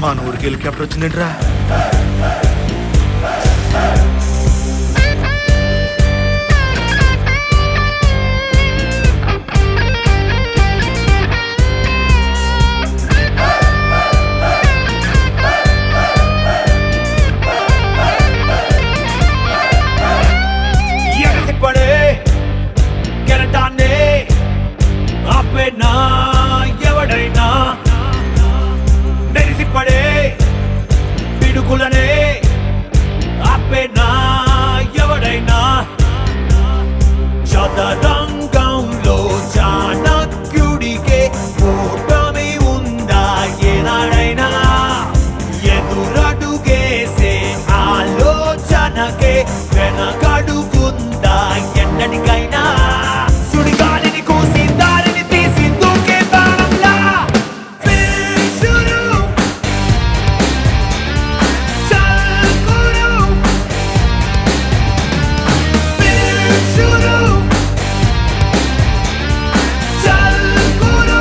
మన ఊరికి హెలికాప్టర్ వచ్చిందేంట్రా ఎగసిపడే కెరటాన్నే ఆపేనా ఎవడైనా మెరిసిపడే పిడుగులనే ఆపేనా ఎవడైనా చదరంగంలో చాణక్యుడికే ఓటమి ఉందా ఏనాడైనా ఎదురడుగేసే ఆలోచనకే వెనకడుగుందా ఎన్నటికైనా సుడిగాలిని కూసి దారిని తీసి దూకే బాణంలా ఫినిషురు. చల్కురు. ఫినిషురు. చల్కురు.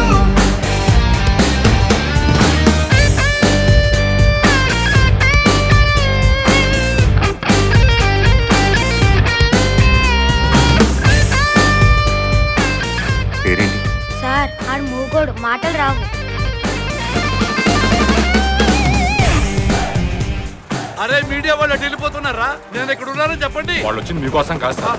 పేరేంటి సార్ ఆడు మూగోడు మాటలు రావు అరే మీడియా వాళ్ళు అటు వెళ్ళిపోతున్నారా నేను ఇక్కడ ఉన్నానని చెప్పండి వాళ్ళు వచ్చింది మీకోసం కాదు సార్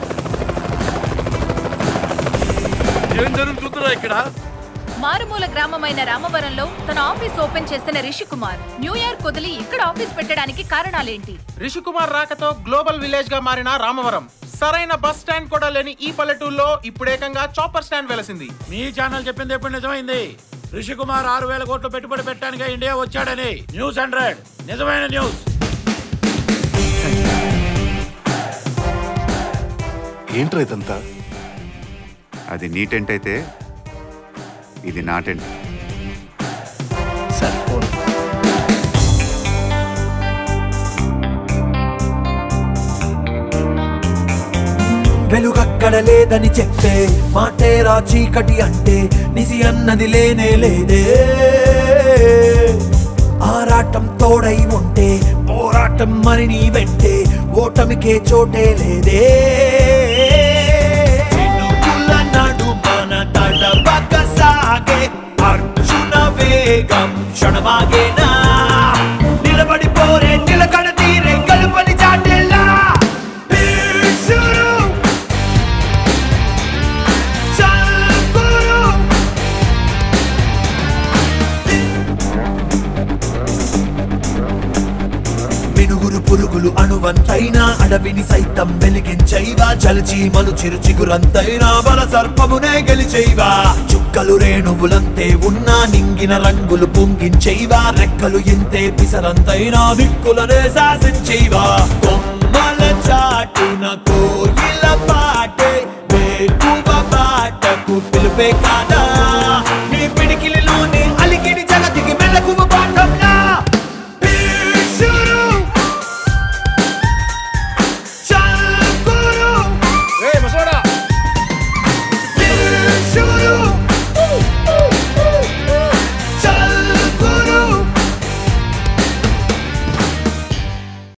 ఏం జరుగుతుందిరా ఇక్కడ మారుమూల గ్రామమైన రామవరంలో తన ఆఫీస్ ఓపెన్ చేసిన రిషి కుమార్ న్యూయార్క్ వదిలి ఇక్కడ ఆఫీస్ పెట్టడానికి కారణాలేంటి రిషికుమార్ రాకతో గ్లోబల్ విలేజ్ గా మారిన రామవరం సరైన బస్ స్టాండ్ కూడా లేని ఈ పల్లెటూరులో ఇప్పుడేకంగా చాపర్ స్టాండ్ వెలసింది మీ ఛానల్ చెప్పింది ఎప్పుడు నిజమైంది రిషి కుమార్ ఆరు వేల కోట్లు పెట్టుబడి పెట్టడానికి ఇండియా వచ్చాడని న్యూస్ హండ్రెడ్ నిజమైన న్యూస్ ఏంట్రా ఇదంతా అది నీ టెంట్ అయితే ఇది నా టెంట్ సరే ఫోన్ వెలుగక్కడ లేదని చెప్పే మాటేరా చీకటి అంటే నిసి అన్నది లేనే లేదే ఆరాటం తోడై ఉంటే పోరాటం మరి నీ వెంటే ఓటమికే చోటే లేదే చినుకుల నడుమన తడబక సాగే అర్జున వేగం క్షణమాగేనా నిలబడి పోరే నిలకడ తీరే కలుపని చాటేలా భీషుడు చల్పురు మినుగురు పురుగులు అణువంతైనా అడవిని సైతం వెలిగించైవా చలిచీమలు చిరు చిగురంతైనా బల సర్పమునే గెలిచైవా చుక్కలు రేణువులంతే ఉన్నా నింగిన రంగులు పొంగించైవా రెక్కలు ఇంతే పిసరంతైనా దిక్కులనే శాసించైవా కొమ్మల చాటున కోయిల పాటే వేకువ బాటకు పిలిపే కాదా నీ పిడికిలి